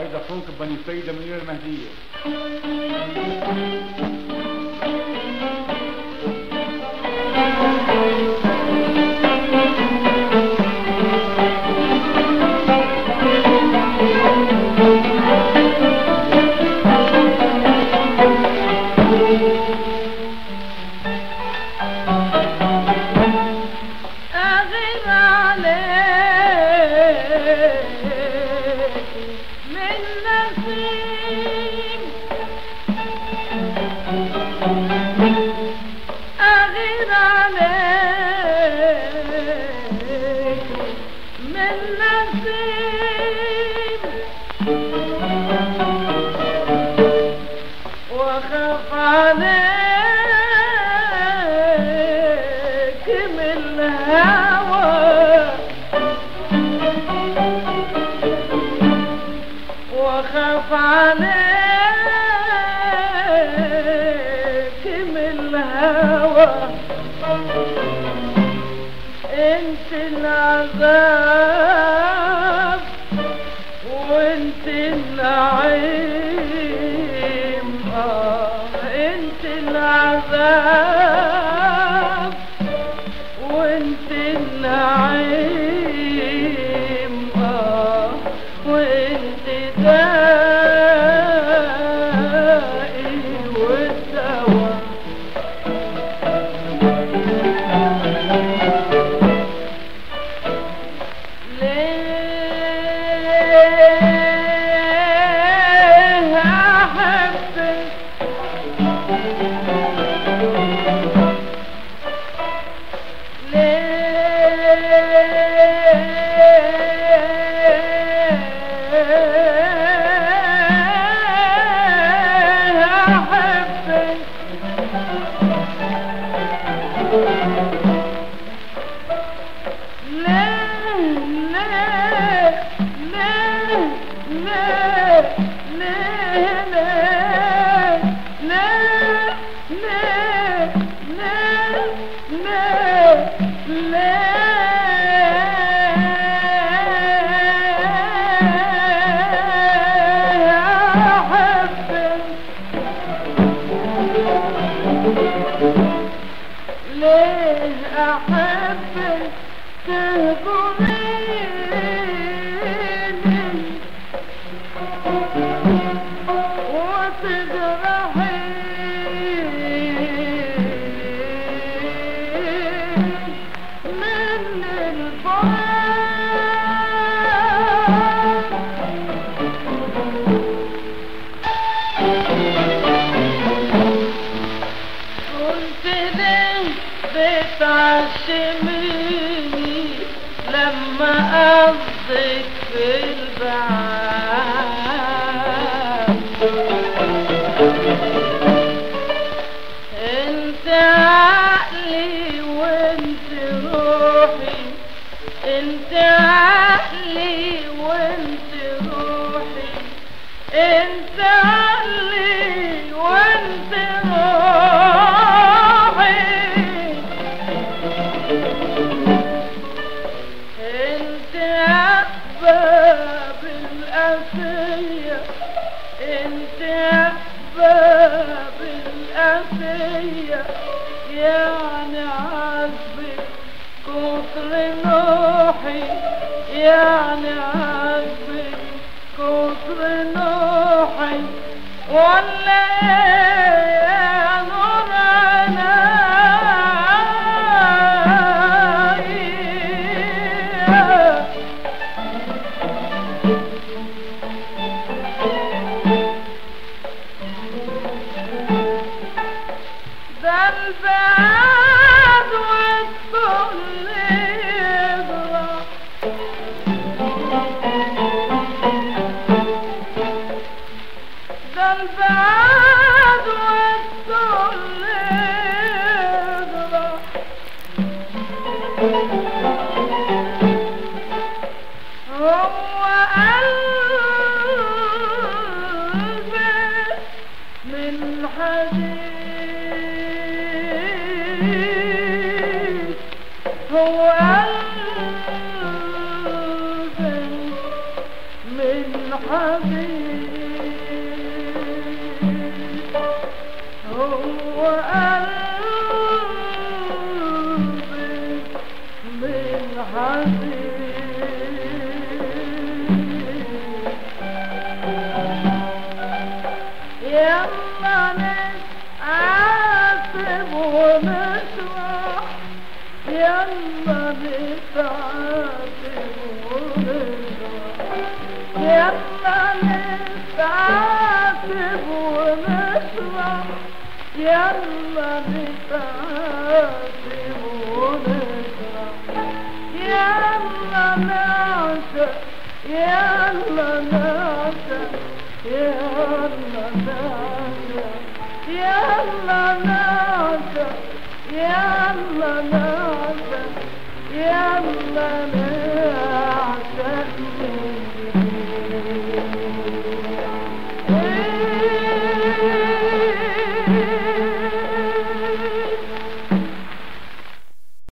فايدة فونك بني سيدة منيرة المهدية أغير عليك من نسيم أغير عليك من نسيم واخاف عليك من الهوى واخاف عليك من الهوى انت العذاب وانت النعيم آه انت العذاب وانت النعيم آه وانت دائي والدواء ليه أحبك ليه أحبك ليه ليه ليه ليه ليه ليه ليه ليه ليه ليه أحبك ليه أحبك تهجريني وتجرحيني من الفراق كنت ليه بتعشميني لما قصدك في البعاد انت عقلي وانت روحي انت عقلي وانت روحي انت عقلي وانت روحي انت احباب الاسية انت احباب الاسية يعني عذبك كتر نوحي يعني عذبك كتر نوحي ولا ايه يا نور عيني ده البعد والكل يجرى حبيب هو قلبي من حبيب يلا نتعاتب ونسرح يلا نتعاتب ونسرح يلا نتعاتب ونسرح يلا نتعاتب ونسرح يلا نعشق يلا نعشق يلا نعشق يلا نعشق يلا نعشق يلا نعشق